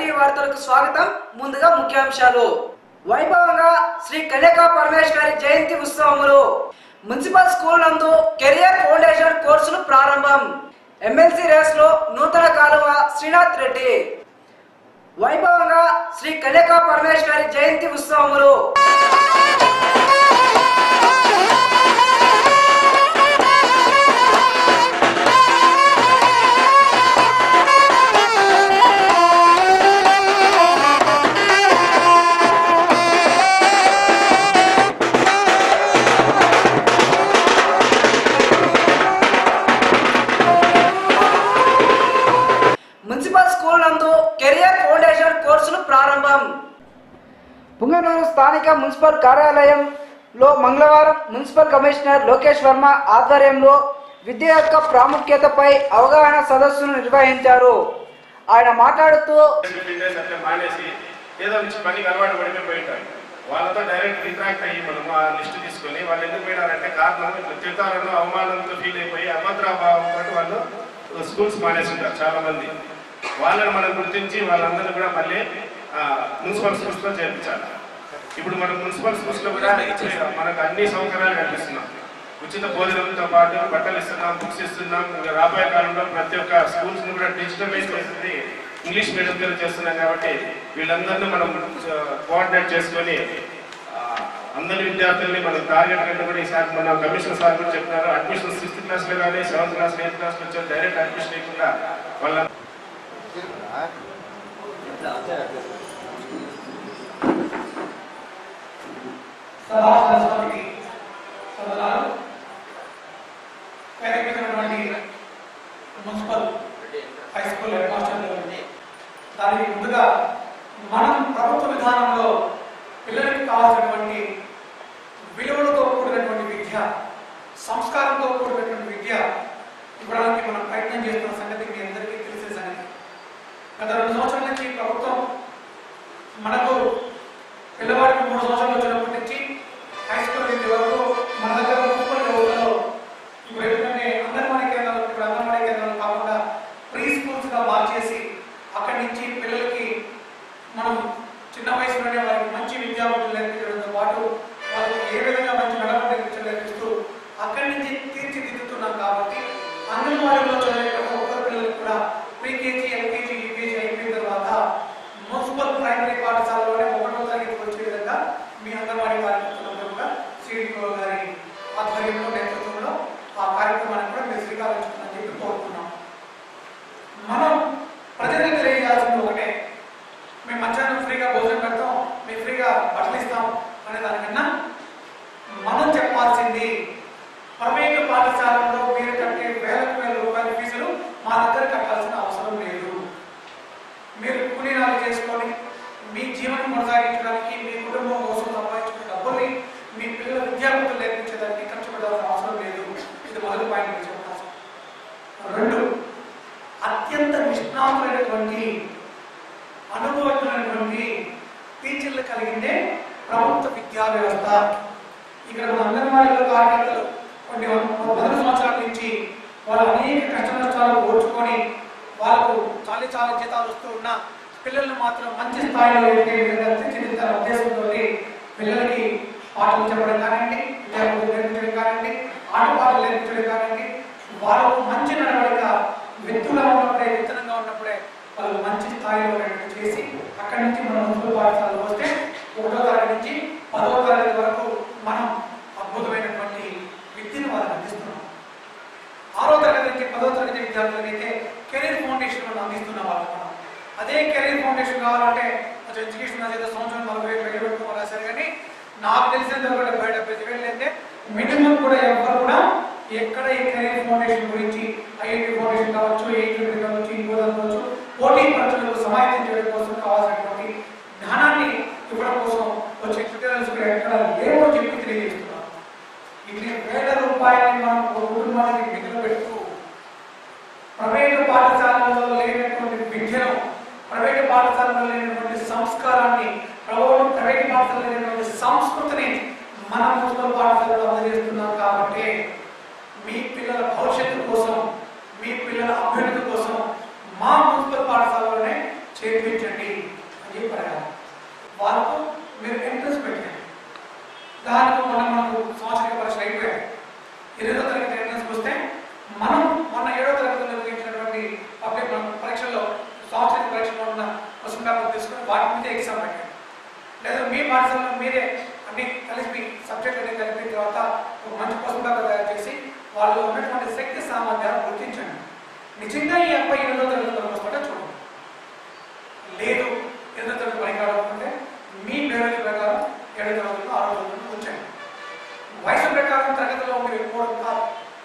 TV వార్తలకు స్వాగతం ముందుగా ముఖ్యాంశాలు వైభవంగా శ్రీ కన్యకా పరమేశ్వరి జయంతి ఉత్సవములు మున్సిపల్ స్కూల్ నందు కెరియర్ ఫౌండేషన్ కోర్సులు ప్రారంభం ఎమ్మెల్సీ రేస్ లో నూతన కాలువ శ్రీనాథ్ రెడ్డి వైభవంగా శ్రీ కన్యకా పరమేశ్వరి జయంతి ఉత్సవములు మున్సిపల్ స్కూల్ నందు కెరియర్ ఫౌండేషన్ కోర్సులు ప్రారంభం పుంగనూరు స్థానిక మున్సిపల్ కార్యాలయంలో మంగళవారం మున్సిపల్ కమిషనర్ లోకేష్ వర్మ ఆధ్వర్యంలో విద్య యొక్క ప్రాముఖ్యతపై అవగాహన సదస్సును నిర్వహించారు ఆయన మాట్లాడుతూ ఫిఫ్టీన్ డేస్ అట్లా మానేసి ఏదో నుంచి పనికి అలవాటు పడిపోయి పోయింటారు వాళ్ళతో డైరెక్ట్ ఇంటరాక్ట్ అయ్యి మనం ఆ లిస్ట్ తీసుకొని వాళ్ళు ఎందుకు పోయినారంటే కారణం ఇట్లా తిడతారనో అవమానంతో ఫీల్ అయిపోయి అభద్ర భావంతో వాళ్ళు స్కూల్స్ మానేసి ఉంటారు చాలా మంది వాళ్ళని మనం గుర్తించి వాళ్ళందరినీ కూడా మళ్ళీ ఆ, మున్సిపల్ స్కూల్స్లో చేర్పించాలి ఇప్పుడు మనం మున్సిపల్ స్కూల్స్లో కూడా మనకు అన్ని సౌకర్యాలు కల్పిస్తున్నాం ఉచిత భోజనంతో పాటు బట్టలు ఇస్తున్నాం బుక్స్ ఇస్తున్నాం ఇంకా రాబోయే కాలంలో ప్రతి ఒక్క స్కూల్స్ ని కూడా డిజిటలైజ్ చేసి ఇంగ్లీష్ మీడియం కింద చేస్తున్నాం కాబట్టి వీళ్ళందరినీ మనం కోఆర్డినేట్ చేసుకొని ఆ, అందరి విద్యార్థుల్ని మనం టార్గెట్ కంటే కూడా ఈసారి మన కమిషనర్ సార్ కూడా చెప్పినారు అడ్మిషన్ సిక్స్త్ క్లాస్ లో కానీ సెవెంత్ క్లాస్ ఎయిత్ క్లాస్ వచ్చి డైరెక్ట్ అడ్మిషన్ లేకుండా వాళ్ళ సభాసదస్సుకి సదనాలు కార్యక్రమటువంటి municipal high school head master గారు దానికి ముందుగా మనం ప్రభుత్వ విధానంలో పిల్లలకి కావాల్సినటువంటి విలువలతో కూడినటువంటి విద్య సంస్కారంతో కూడినటువంటి విద్య ఇవ్వడానికి మనం ప్రయత్నం చేస్తున్న సంగతి మీ అందరికీ తెలిసే సంగతి గత రెండు సంవత్సరాల నుంచి ప్రభుత్వం మనకు పిల్లవాడికి మూడు సంవత్సరాలు వచ్చినప్పటి నుంచి హై స్కూల్ విద్య వరకు మన దగ్గర మున్సిపల్ వ్యవస్థలో ఇప్పుడు ఏంటంటే అంగన్వాడీ కేంద్రాలు ఇప్పుడు అంగన్వాడీ కేంద్రాలు కాకుండా ప్రీ స్కూల్స్ గా మార్చేసి అక్కడి నుంచి పిల్లలకి మనం చిన్న వయసులోనే వారికి మంచి విద్యాబుద్ధులు నేర్పించడంతో పాటు వాళ్ళకి ఏ విధంగా మంచి నడవడి నేర్పించడం నేర్పిస్తూ అక్కడి నుంచి తీర్చిదిద్దుతున్నాం కాబట్టి అంగన్వాడీలో చదివే ప్రతి ఒక్కరి పిల్లలకి కూడా ప్రీకేజీ ఎల్కేజీ యూకేజీ అయిపోయిన తర్వాత మున్సిపల్ ప్రైమరీ పాఠశాలలోనే ఒకటో తరగతికి వచ్చే విధంగా మీ అంగన్వాడీ కార్యకర్తలందరూ కూడా సిడిఓ గారి ఆధ్వర్యంలో నేతృత్వంలో ఆ కార్యక్రమాన్ని కూడా మీరు శ్రీకారం చుట్టాలని చెప్పి కోరుతున్నాం మనం ప్రజలకు తెలియజేయాల్సింది ఒకటే మేము మధ్యాహ్నం ఫ్రీగా భోజనం పెడతాం మేము ఫ్రీగా బట్టలు ఇస్తాం అనే దానికన్నా మనం చెప్పాల్సింది ప్రైవేటు పాఠశాలలో మీరు కట్టే వేలకు వేల రూపాయల ఫీజులు మా దగ్గర కట్టాల్సిన అవసరం లేదు మీరు కూలీనాలు చేసుకొని మీ జీవనం కొనసాగించడానికి మీ కుటుంబం కోసం సంపాదించుకున్న డబ్బుల్ని మీ పిల్లల విద్యార్థులు నేర్పించడానికి ఖర్చు పెట్టాల్సిన అవసరం లేదు ఇది మొదటి పాయింట్ మీరు చెప్పాల్సి రెండు అత్యంత నిష్ణాతులైనటువంటి అనుభవజ్ఞులైనటువంటి టీచర్లు కలిగిందే ప్రభుత్వ విద్యా వ్యవస్థ ఇక్కడ మన అంగన్వాడీలో కార్యకర్తలు కొన్ని మొదటి సంవత్సరాల నుంచి వాళ్ళు అనేక కష్ట నష్టాలు ఓర్చుకొని వాళ్ళకు చాలా చాలా జీతాలు వస్తూ ఉన్న పిల్లల్ని మాత్రం మంచి స్థాయిలో ఎదిగే విధంగా తీర్చిదిద్దాల ఉద్దేశంతో పిల్లలకి పాటలు చెప్పడం కానివ్వండి విద్యార్థులు నేర్పించడం కానివ్వండి ఆటపాటలు నేర్పించడం కానివ్వండి వాళ్ళకు మంచి నడవడిక విత్తుగా ఉన్నప్పుడే విత్తనంగా ఉన్నప్పుడే వాళ్ళు మంచి స్థాయిలో ఉన్నట్టు చేసి అక్కడి నుంచి మనం మున్సిపల్ పాఠశాలలో వస్తే ఒకటో తరగతి నుంచి పదవ తరగతి వరకు మనం అద్భుతమైనటువంటి విద్యను వాళ్ళకి అందిస్తున్నాం ఆరో తరగతి నుంచి పదో తరగతి విద్యార్థులకైతే కెరీర్ ఫౌండేషన్ మనం అందిస్తున్నాం వాళ్ళకి మనం అదే కెరీర్ ఫౌండేషన్ కావాలంటే కొంచెం ఎడ్యుకేషన్ అయితే సంవత్సరం నలభై వేలు వేలు పెట్టుకోవాలి రాశారు కానీ నాకు తెలిసినంత ఒక డెబ్బై డెబ్బై ఐదు వేలు అయితే మినిమం కూడా ఎవరు కూడా ఎక్కడ ఈ కెరీర్ ఫౌండేషన్ గురించి ఐఐటి ఫౌండేషన్ కావచ్చు ఏఐటి కావచ్చు ఇంకో కావచ్చు పోటీ పరీక్షలకు సమాయత్తం చేయడం కోసం కావాల్సినటువంటి జ్ఞానాన్ని ఇవ్వడం కోసం వచ్చే ట్యూటోరియల్స్ కూడా ఎక్కడ లేవో చెప్పి తెలియజేస్తున్నాం ఇన్ని వేల రూపాయలని మనం ఒక కుటుంబానికి మిగులు పెడుతూ ప్రైవేటు పాఠశాలలో లేనటువంటి విద్యను ప్రైవేటు పాఠశాలలో లేనటువంటి సంస్కారాన్ని ప్రభుత్వం ప్రైవేటు పాఠశాలలో లేనటువంటి సంస్కృతిని మన మున్సిపల్ పాఠశాలలో అందజేస్తున్నాం కాబట్టి మీ పిల్లల భవిష్యత్తు కోసం మీ పిల్లల అభ్యున్నతి కోసం మా మున్సిపల్ పాఠశాలలోనే చేర్పించండి మనం మొన్న ఏడో తరగతిలో నిర్వహించినటువంటి పబ్లిక్ పరీక్షల్లో సాంస్కృతిక పరీక్షలో ఉన్న క్వశ్చన్ పేపర్ తీసుకుని వాటి మీద ఎగ్జామ్ పెట్టండి లేదా మీ పాఠశాలలో మీరే అన్ని కలిపి సబ్జెక్ట్ అన్ని కలిపిన తర్వాత ఒక మంచి క్వశ్చన్ పేపర్ తయారు చేసి వాళ్ళు ఉన్నటువంటి శక్తి సామర్థ్యాలు గుర్తించండి నిజంగా ఈ అబ్బాయి ఎనిమిదో తరగతిలో వస్తుంటే చూడండి లేదు ఎనిమిదో తరగతి పనికి రావాలనుకుంటే మీ పేరు ప్రకారం ఏడో తరగతిలో ఆరో తరగతిలో ఉంచండి వయసు ప్రకారం తరగతిలో మీరు ఎక్కువడం కాదు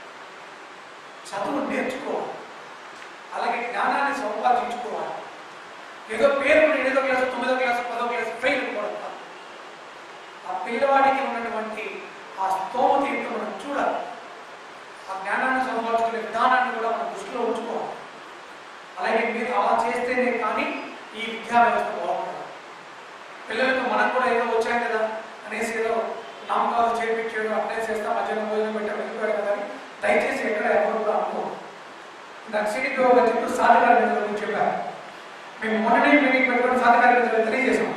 చదువు నేర్చుకోవాలి అలాగే జ్ఞానాన్ని సంపాదించుకోవాలి ఏదో పేరు ఎనిమిదో క్లాసు తొమ్మిదో క్లాసు పదో క్లాసు ఫెయిల్ కూడా కాదు ఆ పిల్లవాడికి ఉన్నటువంటి ఆ స్తోమత ఏంటో మనం చూడాలి ఆ జ్ఞానాన్ని సంపాదించుకునే విధానాన్ని కూడా మనం దృష్టిలో ఉంచుకోవాలి అలాగే మీరు అలా చేస్తేనే కానీ ఈ విద్యా వ్యవస్థ బాగుంటుంది పిల్లలకు మనం కూడా ఏదో వచ్చాం కదా అనేసి ఏదో నామకాలు చేపించాడు అప్లై చేస్తా మధ్యాహ్నం భోజనం పెట్టాం వెళ్ళిపోయాడు కదా అని దయచేసి ఎక్కడ ఎవరు కూడా అనుకోరు నాకు సిడిపి ఒక చెప్పు సాధకాల మీద గురించి చెప్పారు మేము మొన్ననే మీటింగ్ పెట్టుకుని సాధకాల మీద తెలియజేసాం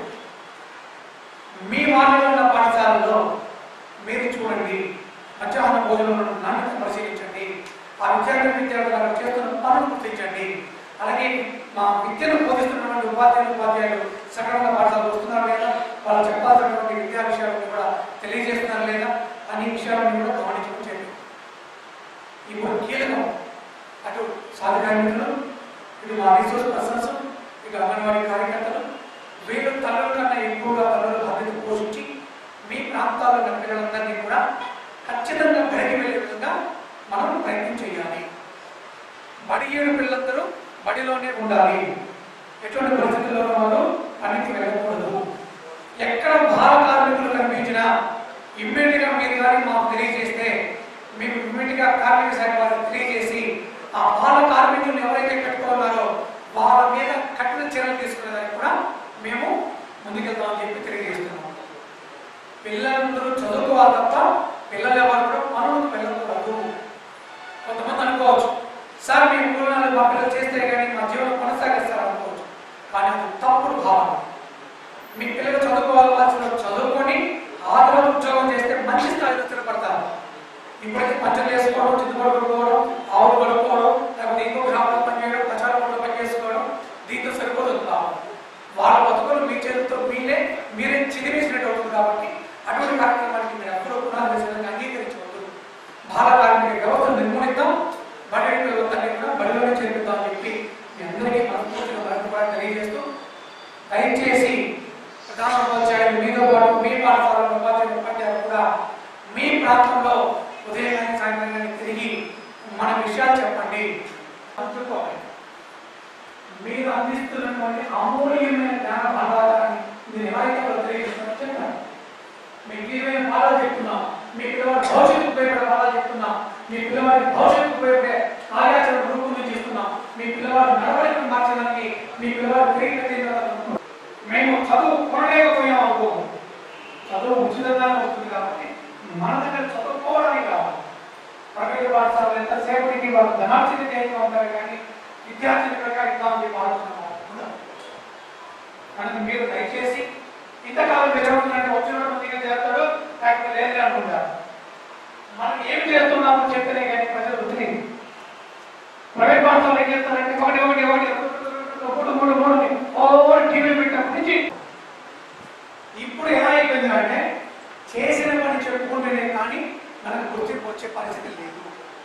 మీ వాళ్ళలో ఉన్న పాఠశాలలో మీరు చూడండి మధ్యాహ్న భోజనంలో నాణ్యత పరిశీలించండి ఆ విద్యార్థి విద్యార్థులు చేస్తున్న పనులు గుర్తించండి అలాగే మా విద్యను బోధిస్తున్నటువంటి ఉపాధ్యాయులు ఉపాధ్యాయులు సక్రమంగా పాఠశాలకు వస్తున్నారు లేదా వాళ్ళు చెప్పాల్సినటువంటి విద్యా విషయాలను కూడా తెలియజేస్తున్నారు లేదా అన్ని విషయాలను కూడా గమనించడం చేయండి ఇప్పుడు కీలకం అటు సాధకాయ మిత్రులు ఇటు మా రిసోర్స్ పర్సన్స్ ఇటు అంగన్వాడీ కార్యకర్తలు వీళ్ళు తల్లుల కన్నా ఎక్కువగా తల్లుల బాధ్యత పోషించి మీ ప్రాంతాల్లో ఉన్న పిల్లలందరినీ కూడా ఖచ్చితంగా బయటికి వెళ్ళే విధంగా మనం ప్రయత్నం చేయాలి బడి ఏడు పిల్లలందరూ బడిలోనే ఉండాలి ఎటువంటి పరిస్థితుల్లో వాళ్ళు పనికి వెళ్ళకూడదు ఎక్కడ బాల కార్మికులు కనిపించినా ఇమ్మీడియట్ గా మీరు కానీ మాకు తెలియజేస్తే మేము ఇమ్మీడియట్ గా కార్మిక శాఖ వారికి తెలియజేసి ఆ బాల కార్మికులను ఎవరైతే పెట్టుకున్నారో వాళ్ళ మీద కఠిన చర్యలు తీసుకునేదానికి కూడా మేము ముందుకెళ్తామని చెప్పి తెలియజేస్తున్నాం పిల్లలందరూ చదువుకోవాలి తప్ప పిల్లలు ఎవరు కూడా పనులకు వెళ్ళకూడదు కొంతమంది అనుకోవచ్చు సార్ మీ ఊళ్ళో మా పిల్లలు చేస్తే కానీ మా జీవనం కొనసాగిస్తారు అనుకోవచ్చు కానీ అది తప్పుడు భావన మీ పిల్లలు చదువుకోవాలి వాళ్ళు చదువుకొని ఆదరణ ఉద్యోగం చేస్తే మంచి స్థాయిలో స్థిరపడతారు ఇప్పుడైతే పంచలు వేసుకోవడం చిత్తుపడి కొనుక్కోవడం ఆవులు కొనుక్కోవడం లేకపోతే ఇంకో గ్రామంలో పనిచేయడం ప్రచారం కూడా పని చేసుకోవడం దీంతో సరిపోతుంది భావం వాళ్ళ బతుకులు మీ చేతులతో మీరే మీరే చిదివేసినట్టు అవుతుంది కాబట్టి అటువంటి కార్యక్రమానికి మీరు ఎప్పుడూ పునర్వేశాలను అంగీకరించవద్దు బాల కార్మిక వ్యవస్థను నిర్మూలిద్దాం బడి వ్యవస్థని కూడా బడిలోనే చేరుద్దాం అని చెప్పి మీ అందరికీ మనస్ఫూర్తిగా మరొకసారి తెలియజేస్తూ దయచేసి ప్రధాన ఉపాధ్యాయులు మీతో పాటు మీ పాఠశాలలో ఉపాధ్యాయులు ఉపాధ్యాయులు కూడా మీ ప్రాంతంలో ఉదయం కానీ సాయంత్రం కానీ తిరిగి మన విషయాలు చెప్పండి అందుకోవాలి మీరు అందిస్తున్నటువంటి అమూల్యమైన జ్ఞాన భాగాన్ని మీరు ఎవరైతే వాళ్ళు తెలియజేస్తున్నారో చెప్పండి మీకు ఇరవై పాఠాలు చెప్తున్నాం మీ పిల్లవాడి భవిష్యత్తు ఉపయోగపడే పాఠాలు చెప్తున్నాం మీ పిల్లవాడి భవిష్యత్తు ఉపయోగపడే కార్యాచరణ రూపొందించిస్తున్నాం మీ పిల్లవాడి నడవడికను మార్చడానికి మీ పిల్లవాడి తిరిగి మేము చదువు కొనలేకపోయాం అనుకో చదువు ఉచితంగానే వస్తుంది కాబట్టి మన దగ్గర చదువుకోవడానికి కావాలి ప్రైవేట్ పాఠశాలలు ఎంతసేపటికి వాళ్ళు ధనార్జన చేయడం ఉంటారు కానీ విద్యార్థుల ప్రకారం ఇద్దామని చెప్పి ఆలోచన ఉండదు. కనుక మీరు దయచేసి ఇంతకాలం విరమణంటే వచ్చిన మందిగా చేస్తాడు లేకపోతే లేదని అనుకుంటారు మనం ఏం చేస్తున్నామో చెప్తేనే కానీ ప్రజలు తెలియదు ప్రైవేట్ పాఠశాలలో ఏం చేస్తారంటే ఒకటి ఒకటి ఒకటి ఒకటి మూడు మూడు ఓవర్ టీవీ పెట్టినప్పటి నుంచి ఇప్పుడు ఎలా అయిపోయింది అంటే చేసిన పని చెప్పుకుంటేనే కానీ మనకు గుర్తింపు వచ్చే పరిస్థితి లేదు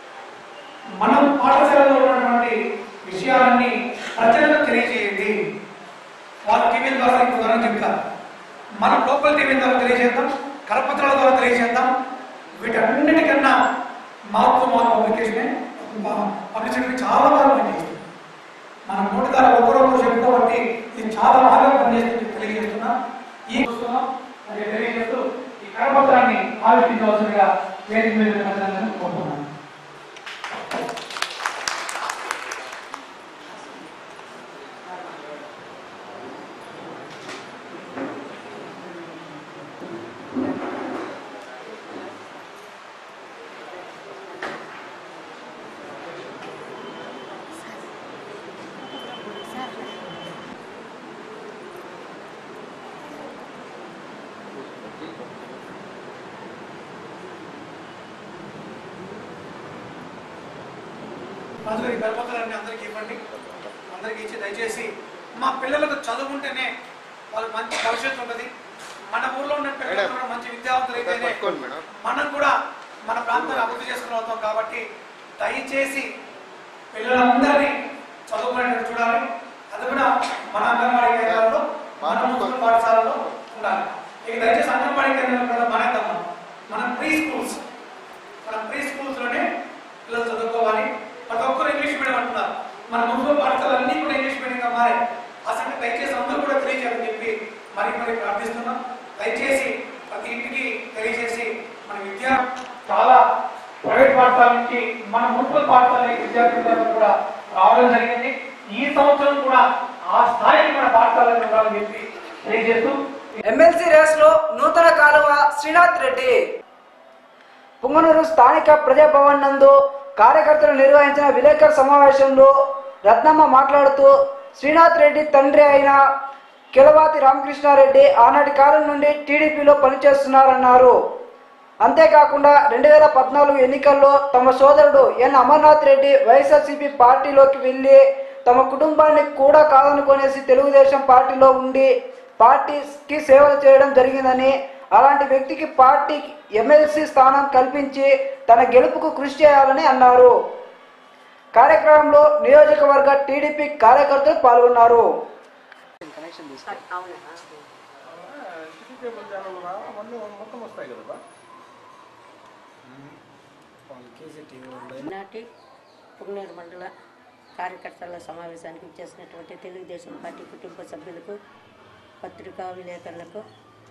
మనం పాఠశాలలో ఉన్నటువంటి విషయాలన్నీ ప్రజలకు తెలియజేయండి వాళ్ళ టీవీ ద్వారా ఇప్పుడు ద్వారా చెప్తారు మనం లోకల్ టీవీ ద్వారా తెలియజేద్దాం కరపత్రాల ద్వారా తెలియజేద్దాం వీటన్నిటికన్నా మార్పు మార్పు పబ్లికేషన్ పబ్లిసిటీ చాలా బాగా పనిచేస్తుంది మన నోటి ద్వారా ఒకరొకరు చెప్పుకోబట్టి ఇది చాలా బాగా పనిచేస్తుంది తెలియజేస్తున్నా ఈ చూస్తున్నాం అది తెలియజేస్తూ ఈ కరపత్రాన్ని ఆవిష్కరించవలసిందిగా వేదిక మీద ఉన్న పెద్దలందరినీ కోరుతున్నాను సార్ అందులో ఈ గర్భపత్రాన్ని అందరికీ ఇవ్వండి అందరికీ ఇచ్చి దయచేసి మా పిల్లలకు చదువుకుంటేనే వాళ్ళకి మంచి భవిష్యత్తు ఉంటుంది మన ఊర్లో ఉన్న పిల్లలు కూడా మంచి విద్యావంతులు అయితేనే మనం కూడా మన ప్రాంతాన్ని అభివృద్ధి చేసుకుని అవుతాం కాబట్టి దయచేసి పిల్లలందరినీ చదువుకునేట్టు చూడాలి అది కూడా మన అంగన్వాడీ కేంద్రాల్లో మన మున్సిపల్ పాఠశాలలో ఉండాలి ఇక దయచేసి అంగన్వాడీ కేంద్రాలు కూడా మానేద్దాం మనం మన ప్రీ స్కూల్స్ మన ప్రీ స్కూల్స్ లోనే పిల్లలు చదువుకోవాలి ప్రతి ఒక్కరు ఇంగ్లీష్ మీడియం అంటున్నారు మన మున్సిపల్ పాఠశాలలు అన్ని కూడా ఇంగ్లీష్ మీడియంగా మారాయి అసలు దయచేసి అందరూ కూడా తెలియజేయాలని చెప్పి మరి మరి ప్రార్థిస్తున్నాం దయచేసి ప్రతి ఇంటికి తెలియజేసి మన విద్య చాలా ప్రైవేట్ పాఠశాల నుంచి మన మున్సిపల్ పాఠశాల విద్యార్థులందరూ కూడా రావడం జరిగింది ఈ సంవత్సరం కూడా ఆ స్థాయికి మన పాఠశాలలో ఉండాలని చెప్పి తెలియజేస్తూ ఎమ్మెల్సీ రేస్ లో నూతన కాలువ శ్రీనాథ్ రెడ్డి పుంగనూరు స్థానిక ప్రజాభవన్ నందు కార్యకర్తలు నిర్వహించిన విలేకరు సమావేశంలో రత్నమ్మ మాట్లాడుతూ శ్రీనాథ్ రెడ్డి తండ్రి అయిన కిలవాతి రామకృష్ణారెడ్డి ఆనాటి కాలం నుండి టీడీపీలో పనిచేస్తున్నారన్నారు అంతేకాకుండా రెండు వేల పద్నాలుగు ఎన్నికల్లో తమ సోదరుడు ఎన్ అమర్నాథ్ రెడ్డి వైఎస్ఆర్సీపీ పార్టీలోకి వెళ్ళి తమ కుటుంబాన్ని కూడా కాదనుకొనేసి తెలుగుదేశం పార్టీలో ఉండి పార్టీకి సేవలు చేయడం జరిగిందని అలాంటి వ్యక్తికి పార్టీ ఎమ్మెల్సీ స్థానం కల్పించి తన గెలుపుకు కృషి చేయాలని అన్నారు కార్యక్రమంలో నియోజకవర్గ టీడీపీ కార్యకర్తలు పాల్గొన్నారు మొత్తం వస్తాయి కదా నాటి పుగ్నేరు మండల కార్యకర్తల సమావేశానికి చేసినటువంటి తెలుగుదేశం పార్టీ కుటుంబ సభ్యులకు పత్రికా విలేకరులకు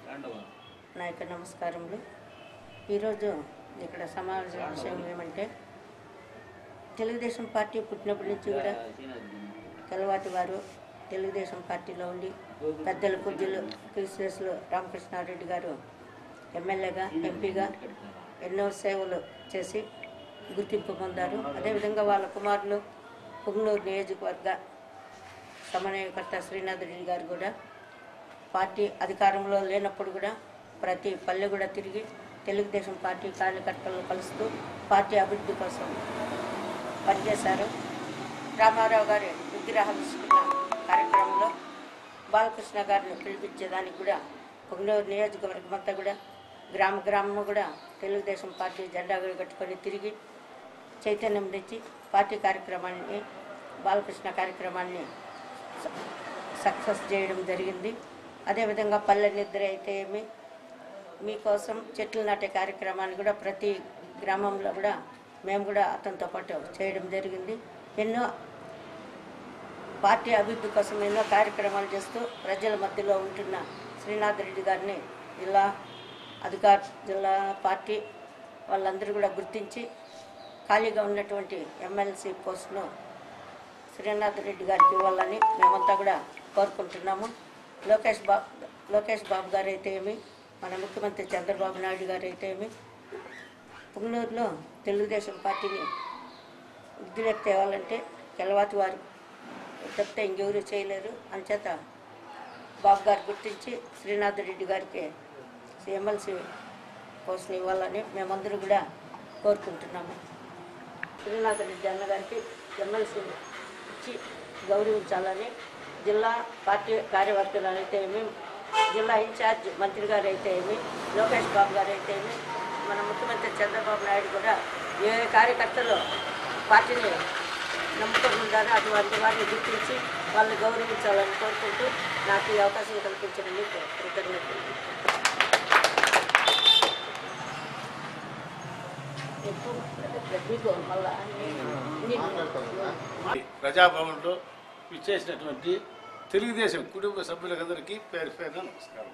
నా యొక్క నమస్కారములు ఈరోజు ఇక్కడ సమావేశం విషయం ఏమంటే తెలుగుదేశం పార్టీ పుట్టినప్పటి నుంచి కూడా తెలవాటి వారు తెలుగుదేశం పార్టీలో ఉండి పెద్దలు పూజ్యులు క్రిస్టియస్లు రామకృష్ణారెడ్డి గారు ఎమ్మెల్యేగా ఎంపీగా ఎన్నో సేవలు చేసి గుర్తింపు పొందారు అదేవిధంగా వాళ్ళ కుమారులు పుగ్నూరు నియోజకవర్గ సమన్వయకర్త శ్రీనాథ్ రెడ్డి గారు కూడా పార్టీ అధికారంలో లేనప్పుడు కూడా ప్రతి పల్లె కూడా తిరిగి తెలుగుదేశం పార్టీ కార్యకర్తలను కలుస్తూ పార్టీ అభివృద్ధి కోసం పనిచేశారు రామారావు గారి విగ్రహావిష్కరణ కార్యక్రమంలో బాలకృష్ణ గారిని పిలిపించేదానికి కూడా పొంగనూరు నియోజకవర్గం అంతా కూడా గ్రామ గ్రామము కూడా తెలుగుదేశం పార్టీ జెండా కట్టుకొని తిరిగి చైతన్యం తెచ్చి పార్టీ కార్యక్రమాన్ని బాలకృష్ణ కార్యక్రమాన్ని స- సక్సెస్ చేయడం జరిగింది అదేవిధంగా పల్లె నిద్ర అయితే ఏమి మీకోసం చెట్లు నాటే కార్యక్రమాన్ని కూడా ప్రతి గ్రామంలో కూడా మేము కూడా అతనితో పాటు చేయడం జరిగింది ఎన్నో పార్టీ అభివృద్ధి కోసం ఎన్నో కార్యక్రమాలు చేస్తూ ప్రజల మధ్యలో ఉంటున్న శ్రీనాథ్ రెడ్డి గారిని జిల్లా అధికార జిల్లా పార్టీ వాళ్ళందరూ కూడా గుర్తించి ఖాళీగా ఉన్నటువంటి ఎమ్మెల్సీ పోస్టును శ్రీనాథ్ రెడ్డి గారికి ఇవ్వాలని మేమంతా కూడా కోరుకుంటున్నాము లోకేష్ బాబు లోకేష్ బాబు గారు అయితే ఏమి మన ముఖ్యమంత్రి చంద్రబాబు నాయుడు గారు అయితే ఏమి పుంగనూరులో తెలుగుదేశం పార్టీని వృద్ధిలోకి తేవాలంటే కెలవాతి వారు తప్పితే ఇంకెవరు చేయలేరు అంచేత బాబు గారు గుర్తించి శ్రీనాథ్ రెడ్డి గారికి ఎమ్మెల్సీ పోస్ట్ని ఇవ్వాలని మేమందరూ కూడా కోరుకుంటున్నాము శ్రీనాథ్ రెడ్డి అన్న గారికి ఎమ్మెల్సీ ఇచ్చి గౌరవించాలని జిల్లా పార్టీ కార్యవర్గలు అయితే ఏమి జిల్లా ఇన్ఛార్జ్ మంత్రి గారు అయితే ఏమి లోకేష్ బాబు గారు అయితే ఏమి మన ముఖ్యమంత్రి చంద్రబాబు నాయుడు కూడా ఏ కార్యకర్తలు పార్టీని నమ్ముకొని ఉన్నారో అటువంటి వారిని గుర్తించి వాళ్ళని గౌరవించాలని కోరుకుంటూ నాకు ఈ అవకాశం కల్పించిన మీకు కృతజ్ఞతలు ఎక్కువ మీకు మళ్ళా ప్రజాభవన్లో విచ్చేసినటువంటి తెలుగుదేశం కుటుంబ సభ్యులందరికీ పేరు పేరున నమస్కారం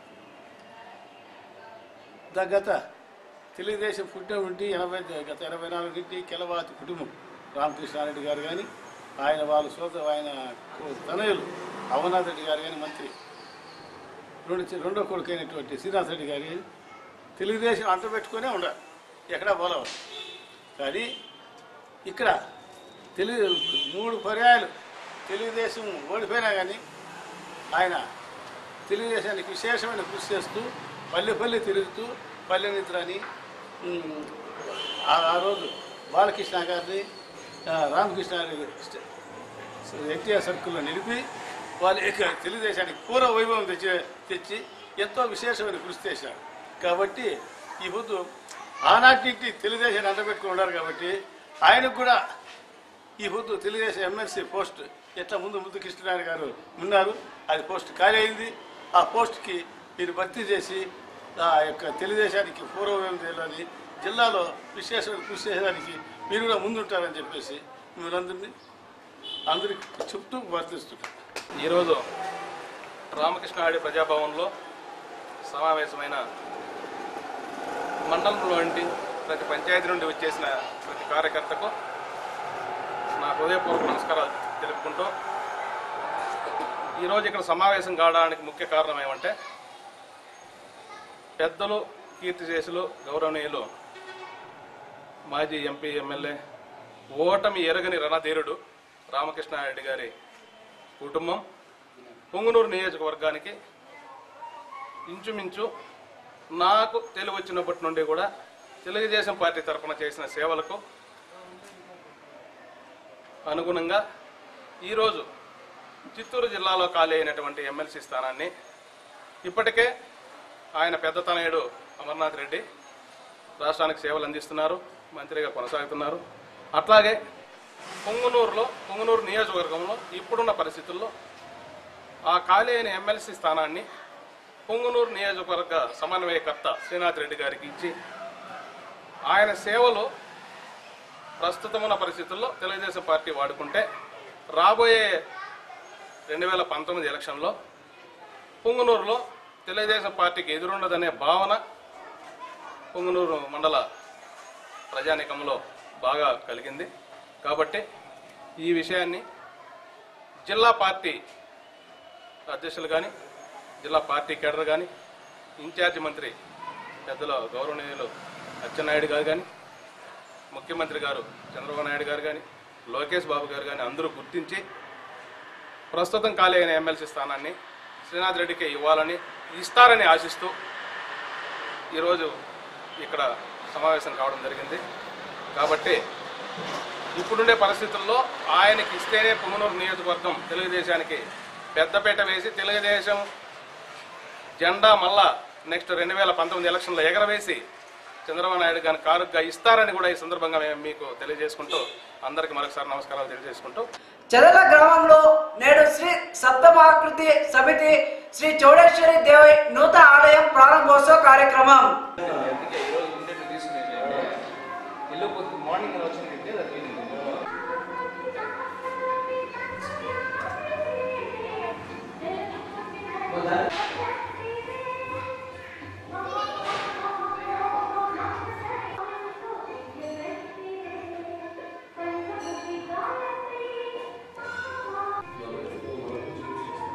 ద- గత తెలుగుదేశం పుట్టిన నుండి ఎనభై గత ఎనభై నాలుగు నుండి కెలవాతి కుటుంబం రామకృష్ణారెడ్డి గారు కానీ ఆయన వాళ్ళ సోదరు ఆయన కో- తనయులు అమర్నాథ్ రెడ్డి గారు కానీ మంత్రి రెండు చి- రెండో కొడుకు అయినటువంటి శ్రీనివాస్ రెడ్డి గారు కానీ తెలుగుదేశం అంట పెట్టుకునే ఉండాలి ఎక్కడా పోలవాలి కానీ ఇక్కడ తెలుగు మూడు పర్యాయాలు తెలుగుదేశం ఓడిపోయినా కానీ ఆయన తెలుగుదేశానికి విశేషమైన కృషి చేస్తూ పల్లె పల్లె తిరుగుతూ పల్లె నిద్ర అని ఉమ్, ఆ ఆ రోజు బాలకృష్ణ గారిని ఆ, రామకృష్ణారెడ్డి స్ట- ఎన్టీఆర్ సర్కిల్లో నిలిపి వాళ్ళ యొక్క తెలుగుదేశానికి పూర్వ వైభవం తెచ్చి తెచ్చి ఎంతో విశేషమైన కృషి చేశారు కాబట్టి ఈ పొద్దు ఆనాటి తెలుగుదేశాన్ని అంటబెట్టుకుని ఉన్నారు కాబట్టి ఆయనకు కూడా ఈ పొద్దు తెలుగుదేశం ఎమ్మెల్సీ పోస్ట్ ఎట్లా ముందు ముందు కృష్ణనారాయణ గారు ఉన్నారు అది పోస్ట్ ఖాళీ అయింది ఆ పోస్ట్కి మీరు భర్తీ చేసి ఆ యొక్క తెలుగుదేశానికి పూర్వవేం తెలియని జిల్లాలో విశేషమైన కృషి చేయడానికి మీరు కూడా ముందుంటారని చెప్పేసి మీరందరినీ అందరికి చెప్తూ వర్తిస్తున్నారు ఈరోజు రామకృష్ణాడి ప్రజాభవన్లో సమావేశమైన మండలంలోని ప్రతి పంచాయతీ నుండి వచ్చేసిన ప్రతి కార్యకర్తకు నా హృదయపూర్వక నమస్కారాలు తెలుపుకుంటూ ఈరోజు ఇక్కడ సమావేశం కావడానికి ముఖ్య కారణం ఏమంటే పెద్దలు కీర్తిశేషులు గౌరవనీయులు మాజీ ఎంపీ ఎమ్మెల్యే ఓటమి ఎరగని రణధీరుడు రామకృష్ణారెడ్డి గారి కుటుంబం పొంగునూరు నియోజకవర్గానికి ఇంచుమించు నాకు తెలివి వచ్చినప్పటి నుండి కూడా తెలుగుదేశం పార్టీ తరఫున చేసిన సేవలకు అనుగుణంగా ఈరోజు చిత్తూరు జిల్లాలో ఖాళీ అయినటువంటి ఎమ్మెల్సీ స్థానాన్ని ఇప్పటికే ఆయన పెద్ద తనయుడు అమర్నాథ్ రెడ్డి రాష్ట్రానికి సేవలు అందిస్తున్నారు మంత్రిగా కొనసాగుతున్నారు అట్లాగే పొంగునూరులో పొంగునూరు నియోజకవర్గంలో ఇప్పుడున్న పరిస్థితుల్లో ఆ ఖాళీ అయిన ఎమ్మెల్సీ స్థానాన్ని పొంగునూరు నియోజకవర్గ సమన్వయకర్త శ్రీనాథ్ రెడ్డి గారికి ఇచ్చి ఆయన సేవలు ప్రస్తుతం ఉన్న పరిస్థితుల్లో తెలుగుదేశం పార్టీ వాడుకుంటే రాబోయే రెండు వేల పంతొమ్మిది ఎలక్షన్లో పొంగునూరులో తెలుగుదేశం పార్టీకి ఎదురుండదనే భావన పొంగునూరు మండల ప్రజానికంలో బాగా కలిగింది కాబట్టి ఈ విషయాన్ని జిల్లా పార్టీ అధ్యక్షులు కానీ జిల్లా పార్టీ కేడర్ కానీ ఇన్ఛార్జి మంత్రి పెద్దల గౌరవనీయులు అచ్చెన్నాయుడు గారు కానీ ముఖ్యమంత్రి గారు చంద్రబాబు నాయుడు గారు కానీ లోకేష్ బాబు గారు కానీ అందరూ గుర్తించి ప్రస్తుతం ఖాళీ అయిన ఎమ్మెల్సీ స్థానాన్ని శ్రీనాథ్ రెడ్డికి ఇవ్వాలని ఇస్తారని ఆశిస్తూ ఈరోజు ఇక్కడ సమావేశం కావడం జరిగింది కాబట్టి ఇప్పుడుండే పరిస్థితుల్లో ఆయనకి ఇస్తేనే పుంగనూరు నియోజకవర్గం తెలుగుదేశానికి పెద్దపీట వేసి తెలుగుదేశం జెండా మళ్ళా నెక్స్ట్ రెండు వేల పంతొమ్మిది ఎలక్షన్లో ఎగరవేసి చంద్రబాబు నాయుడు గారిని కారుగా ఇస్తారని కూడా ఈ సందర్భంగా మేము మీకు తెలియజేసుకుంటూ అందరికీ మరొకసారి నమస్కారాలు తెలియజేసుకుంటూ చెదల గ్రామంలో నేడు శ్రీ సప్తమాకృతి సమితి శ్రీ చౌడేశ్వరి దేవి నూతన ఆలయం ప్రారంభోత్సవ కార్యక్రమం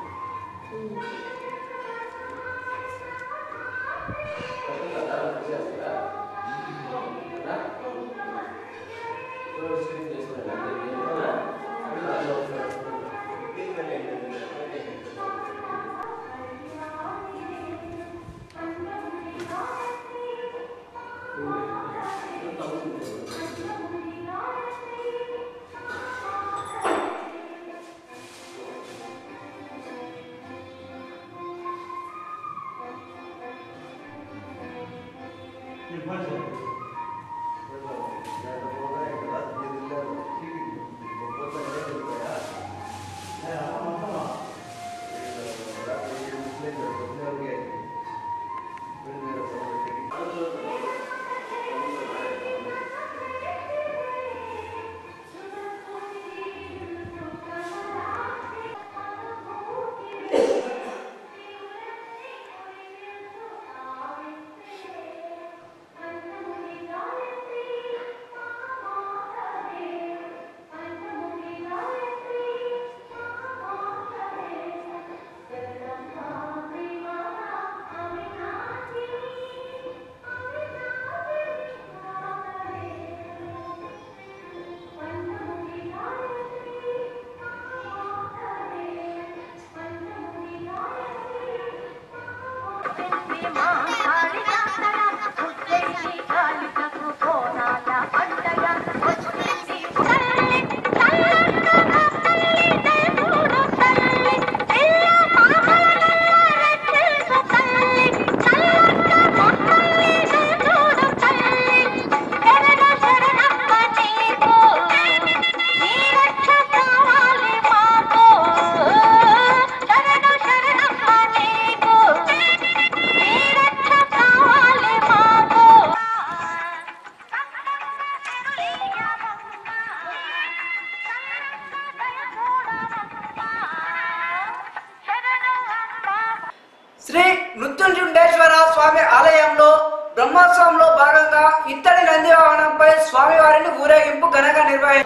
Gracias. మృత్యుంజుండేశ్వర స్వామి ఆలయంలో బ్రహ్మోత్సవంలో భాగంగా ఇత్తడి నంది వాహనంపై స్వామివారిని ఊరేగింపు ఘనంగా నిర్వహించారు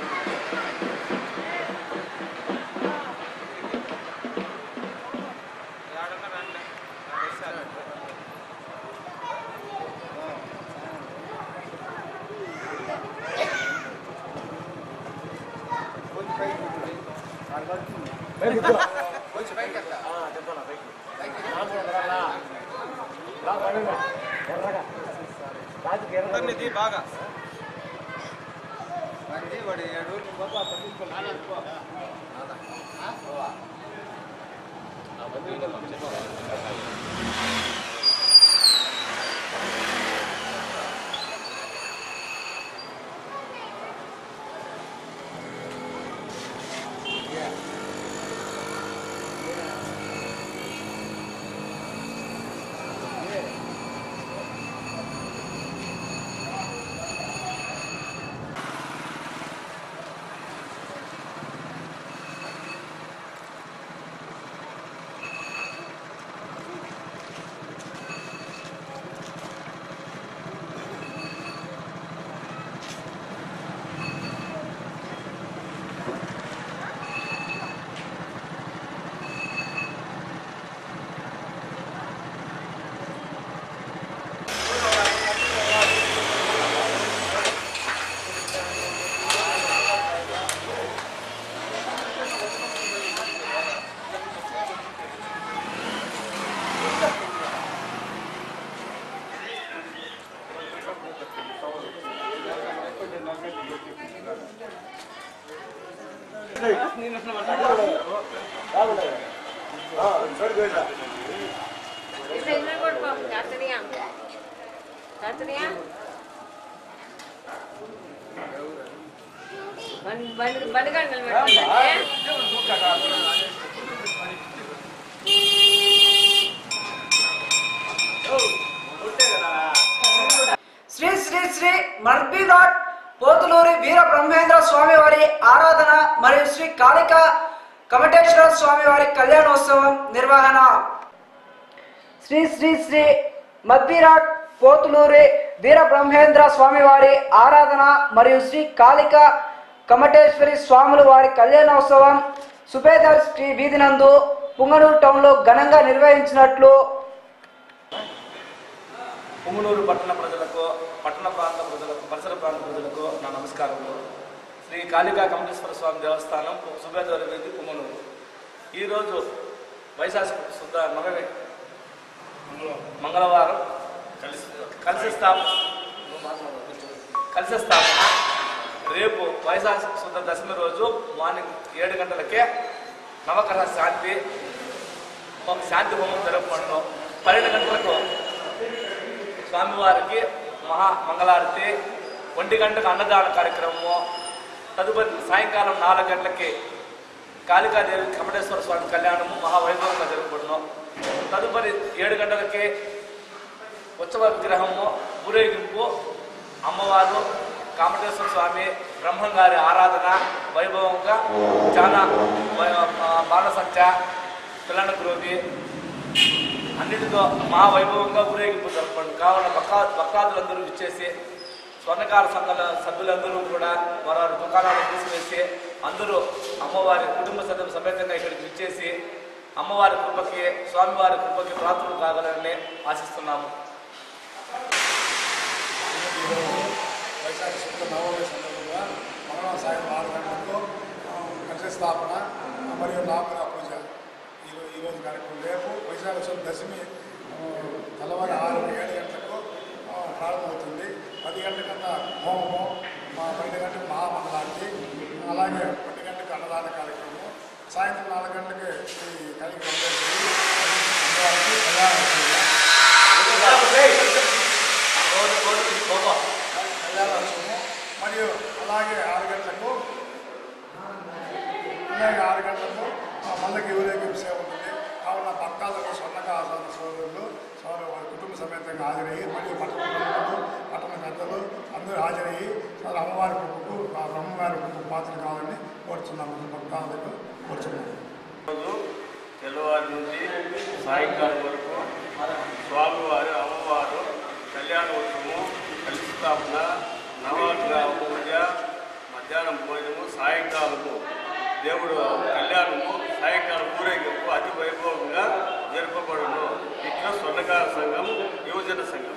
బండిగంటలు పెట్టుకుంటే శ్రీ శ్రీ శ్రీ మర్బినాథ్ పోతులూరి వీర బ్రహ్మేంద్ర స్వామి వారి ఆరాధన మరియు శ్రీ కాళిక కమటేశ్వర స్వామి వారి కళ్యాణోత్సవం నిర్వహణ శ్రీ శ్రీ శ్రీ మద్విరాట్ పోతులూరి వీర బ్రహ్మేంద్ర స్వామి వారి ఆరాధన మరియు శ్రీ కాళిక కమటేశ్వరి స్వాముల వారి కళ్యాణోత్సవం సుబేదార్ శ్రీ వీధి నందు పుంగనూరు టౌన్లో ఘనంగా నిర్వహించినట్లు పుంగనూరు పట్టణ ప్రజలకు పట్టణ ప్రాంత ప్రజలకు పరిసర ప్రాంత ప్రజలకు నా నమస్కారములు శ్రీ కాళికా కమలేశ్వర స్వామి దేవస్థానం సుబేదవరి వీధి పుంగనూరు ఈరోజు వైశాఖ శుద్ధ నవమి మంగళవారం కలిసి స్థాపన కలిసి స్థాపన రేపు వైశాఖ శుద్ధ దశమి రోజు మార్నింగ్ ఏడు గంటలకే నవగ్రహ శాంతి శాంతి హోమం జరుపుకుంటాం పన్నెండు గంటలకు స్వామివారికి మహా మంగళారతి ఒంటి గంటకు అన్నదాన కార్యక్రమము తదుపరి సాయంకాలం నాలుగు గంటలకి కాళికాదేవి కమటేశ్వర స్వామి కళ్యాణము మహావైభవంగా జరుపుకుంటున్నాం తదుపరి ఏడు గంటలకి ఉత్సవ విగ్రహము ఊరేగింపు అమ్మవారు కామటేశ్వర స్వామి బ్రహ్మంగారి ఆరాధన వైభవంగా చాలా వై- ఆ, బాణసంచ పిల్లల గ్రోవి అన్నిటితో మహావైభవంగా ఊరేగింపు జరపండి కావున భక్తా భక్తాదులందరూ ఇచ్చేసి స్వర్ణకార సంఘాల సభ్యులందరూ కూడా వారి దుకాణాలు తీసివేసి అందరూ అమ్మవారి కుటుంబ సభ్యుల సమేతంగా ఇక్కడికి ఇచ్చేసి అమ్మవారి కృపకి స్వామివారి కృపకి ప్రాతులు కాగలని ఆశిస్తున్నాము వైశాఖ శుద్ధ నవమి సందర్భంగా మంగళవారం సాయంత్రం ఆరు గంటలకు ఆ, కలశ స్థాపన ఆ, మరియు నామగ్రహ పూజ ఈరోజు ఈరోజు కార్యక్రమం రేపు వైశాఖ శుద్ధ దశమి ఆ, తెల్లవారు ఆరు ఏడు గంటలకు ఆ, ప్రారంభమవుతుంది పది గంటలకన్నా హోమము మా పన్నెండు గంటలకు మహామంగళానికి అలాగే పన్నెండు గంటలకు అన్నదాన కార్యక్రమం సాయంత్రం నాలుగు గంటలకి ఈ కలిగి అమ్మవారికి కళ్యాణం రోజు రోజు బాబా కళ్యాణోత్సవము మరియు అలాగే ఆరు గంటలకు అలాగే ఆరు గంటలకు ఆ మల్లకి ఊరేగింపు సేవ ఉంటుంది కావున భక్తాలకు స్వర్ణకాసాల సోదరులు సోదరు వారి కుటుంబ సమేతంగా హాజరయ్యి మరియు పట్టణ ప్రముఖులు పట్టణ పెద్దలు అందరూ హాజరయ్యి మరి అమ్మవారి కృపకు ఆ బ్రహ్మవారి కృపకు పాత్ర కావాలని కోరుచున్నాము భక్తాలకు కోరుచున్నాము రోజు తెల్లవారి నుంచి సాయంకాలం వరకు స్వామివారు అమ్మవారు కళ్యాణోత్సవము కలిసి స్థాపన నవగ్రహ పూజ మధ్యాహ్నం భోజనము సాయంకాలము దేవుడు కళ్యాణము సాయంకాలం ఊరేగింపు అతి వైభవంగా జరపబడును ఇట్లా స్వర్ణకార సంఘం యువజన సంఘం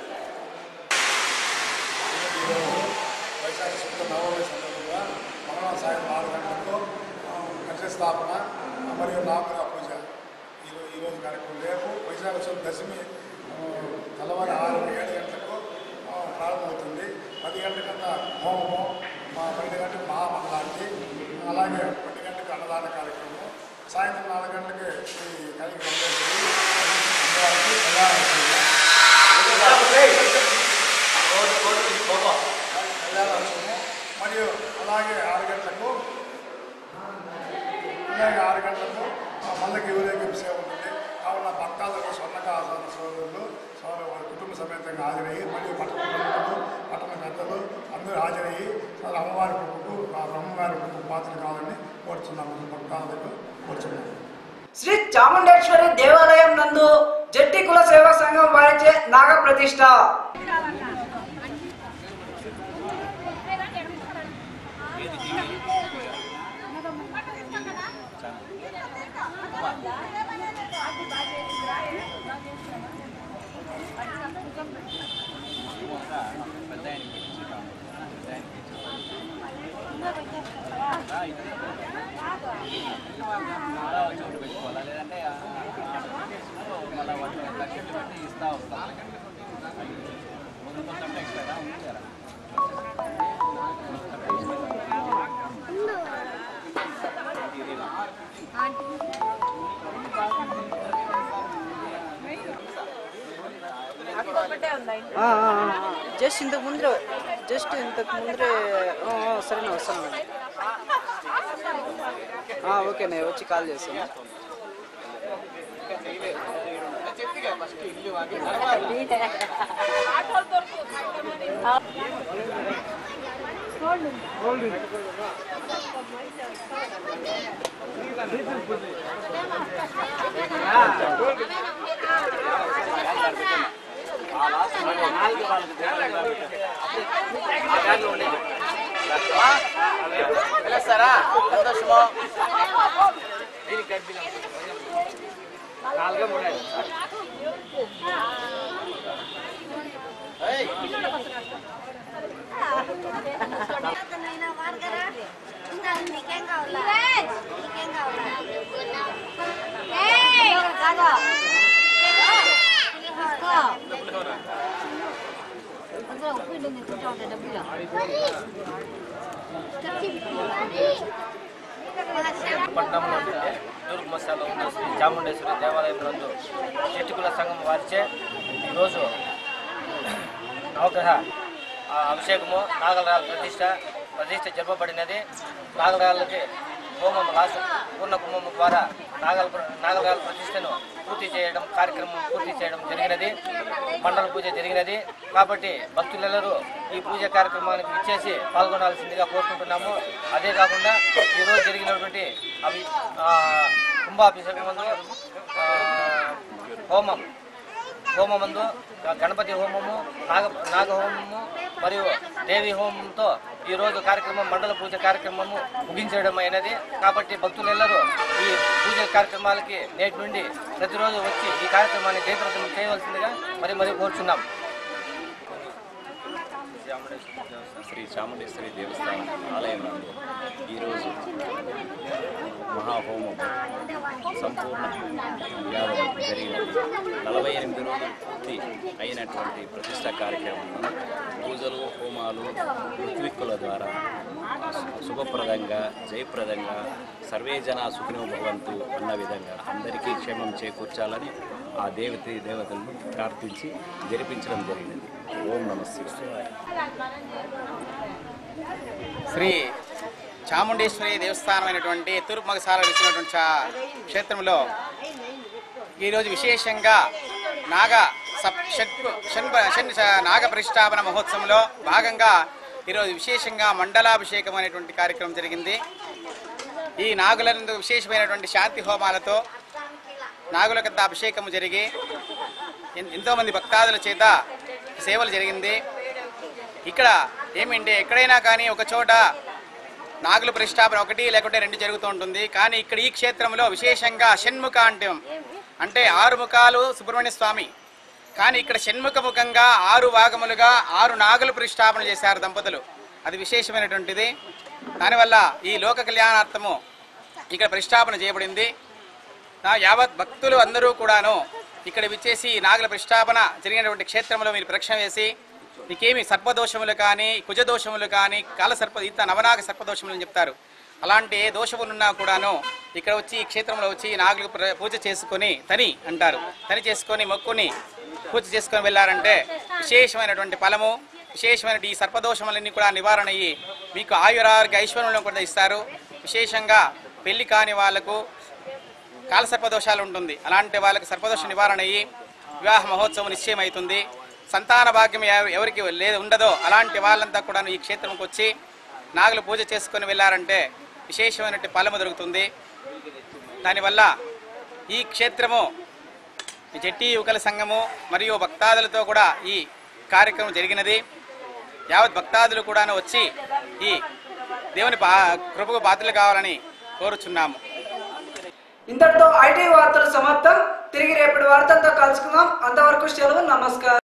వైశాఖ శుద్ధ నవోదయ సందర్భంగా మంగళవారం సాయంత్రం ఆరు గంటలకు కట్ట స్థాపన మరియు నామగ్రహ పూజ ఈరోజు ఈరోజు కార్యక్రమం రేపు వైశాఖ శుద్ధ దశమి ఆ, తెల్లవారి ఆరు ఏడు గంటలకు ఆ, ప్రారంభమవుతుంది పది గంటలకన్నా హోమము మా పన్నెండు గంటలకు మహామంగళానికి అలాగే ఒంటి గంటలకు అన్నదాన కార్యక్రమం సాయంత్రం నాలుగు గంటలకి ఈ కలిగి అమ్మవారికి కళ్యాణోత్సవము మరియు అలాగే ఆరు గంటలకు అలాగే ఆరు గంటలకు ఆ, మల్లకి ఊరేగింపు సేవ ఉంటుంది కావున భక్తాదులు స్వర్ణకాసన సోదరులు సోదరు వారి కుటుంబ సమేతంగా హాజరయ్యి మరియు పట్టణ ప్రముఖులు పట్టణ పెద్దలు అందరూ హాజరయ్యి సోదరు అమ్మవారి కృపకు ఆ బ్రహ్మవారి కృపకు పాత్ర కావాలని కోరుచున్నాము భక్తాదులకు కోరుచున్నాము శ్రీ చాముండేశ్వరి దేవాలయం నందు జట్టి కుల సేవా సంఘం వారిచే నాగ ప్రతిష్ట జస్ట్ ఇంతకు ముందు జస్ట్ ఇంతకు ముందరే ఆ, ఆ, సరేనా వస్తాను ఓకేనే వచ్చి కాల్ చేస్తాను పిలుస్తారా సంతోషము నాలుగే మూడే నీకేం కావాలా నీకేం కావాలా కాదా అందులో ఉప్పు ఉంటుంది తింటా ఉంటాయి డబ్బులు పట్టణంలో ఉండే తూర్పు మసాలో ఉన్న శ్రీ చాముండేశ్వరి దేవాలయం నందు చెట్టుకుల సంఘం వారిచే ఈరోజు నవగ్రహ ఆ, అభిషేకము నాగలరాల ప్రతిష్ట ప్రతిష్ట జరపబడినది నాగలరాలకి హోమం లాస్ట్ పూర్ణ కుంభం ద్వారా నాగల నాగలరాల ప్రతిష్టను పూర్తి చేయడం కార్యక్రమం పూర్తి చేయడం జరిగినది మండల పూజ జరిగినది కాబట్టి భక్తులెల్లరూ ఈ పూజ కార్యక్రమానికి ఇచ్చేసి పాల్గొనాల్సిందిగా కోరుకుంటున్నాము అదే కాకుండా ఈరోజు జరిగినటువంటి అవి ఆ, కుంభాభిషేకం ముందు ఆ, హోమం హోమమందు గణపతి హోమము నాగ నాగ హోమము మరియు దేవి హోమంతో ఈరోజు కార్యక్రమం మండల పూజ కార్యక్రమము ముగించడం అయినది కాబట్టి భక్తులెల్లరూ ఈ పూజ కార్యక్రమాలకి నేటి నుండి ప్రతిరోజు వచ్చి ఈ కార్యక్రమాన్ని జయప్రదం చేయవలసిందిగా మరి మరి కోరుచున్నాం శ్రీ చాముండేశ్వరి దేవస్థానం ఆలయం నందు ఈరోజు మహాహోమం సంపూర్ణ యాగం జరిగినది నలభై ఎనిమిది రోజులు పూర్తి అయినటువంటి ప్రతిష్ట కార్యక్రమంలో పూజలు హోమాలు ఋత్విక్కుల ద్వారా శుభప్రదంగా జయప్రదంగా సర్వే జన సుఖినో భవంతు అన్న విధంగా అందరికీ క్షేమం చేకూర్చాలని ఆ దేవతి దేవతలను ప్రార్థించి జరిపించడం జరిగినది ఓం నమస్తే శ్రీ చాముండేశ్వరి దేవస్థానమైనటువంటి తూర్పు మగసాల ఇచ్చినటువంటి చా- క్షేత్రంలో ఈరోజు విశేషంగా నాగ సప్ షణ్ప షణ్ప షణ్ నాగ ప్రతిష్టాపన మహోత్సవంలో భాగంగా ఈరోజు విశేషంగా మండలాభిషేకం అనేటువంటి కార్యక్రమం జరిగింది ఈ నాగులందు విశేషమైనటువంటి శాంతి హోమాలతో నాగుల కథ అభిషేకము జరిగి ఎన్- ఎంతోమంది భక్తాదుల చేత సేవలు జరిగింది ఇక్కడ ఏమింటే ఎక్కడైనా కానీ ఒక చోట నాగుల ప్రతిష్టాపన ఒకటి లేకుంటే రెండు జరుగుతూ ఉంటుంది కానీ ఇక్కడ ఈ క్షేత్రంలో విశేషంగా షణ్ముఖ అంటే అంటే ఆరు ముఖాలు సుబ్రహ్మణ్య స్వామి కానీ ఇక్కడ షణ్ముఖ ముఖంగా ఆరు భాగములుగా ఆరు నాగుల ప్రతిష్టాపన చేశారు దంపతులు అది విశేషమైనటువంటిది దానివల్ల ఈ లోక కళ్యాణార్థము ఇక్కడ ప్రతిష్టాపన చేయబడింది నా యావత్ భక్తులు అందరూ కూడాను ఇక్కడ విచ్చేసి ఈ నాగుల ప్రతిష్టాపన జరిగినటువంటి క్షేత్రంలో మీరు ప్రక్షణ వేసి మీకేమి సర్పదోషములు కానీ కుజదోషములు కానీ కాల సర్ప ఇంత నవనాగ సర్పదోషములు అని చెప్తారు అలాంటి ఏ దోషములున్నా కూడాను ఇక్కడ వచ్చి ఈ క్షేత్రంలో వచ్చి నాగులకు ప్ర- పూజ చేసుకొని తని అంటారు తని చేసుకొని మొక్కుని పూజ చేసుకొని వెళ్ళారంటే విశేషమైనటువంటి ఫలము విశేషమైన ఈ సర్పదోషములన్నీ కూడా నివారణ అయ్యి మీకు ఆయురారోగ్య ఐశ్వర్యంలో కూడా ఇస్తారు విశేషంగా పెళ్లి కాని వాళ్లకు కాల సర్పదోషాలు ఉంటుంది అలాంటి వాళ్ళకి సర్పదోష నివారణ అయ్యి వివాహ మహోత్సవం నిశ్చయం అవుతుంది సంతాన భాగ్యం ఎవ- ఎవరికి లేదు ఉండదో అలాంటి వాళ్ళంతా కూడా ఈ క్షేత్రంకి వచ్చి నాగులు పూజ చేసుకొని వెళ్ళారంటే విశేషమైనటువంటి ఫలము దొరుకుతుంది దానివల్ల ఈ క్షేత్రము ఈ జట్టి యువకుల సంఘము మరియు భక్తాదులతో కూడా ఈ కార్యక్రమం జరిగినది యావత్ భక్తాదులు కూడా వచ్చి ఈ దేవుని పా కృపకు పాత్రలు కావాలని కోరుచున్నాము ఇంతటితో ఐటీ వార్తలు సమాప్తం తిరిగి రేపటి వార్తలతో కలుసుకుందాం అంతవరకు సెలవు నమస్కారం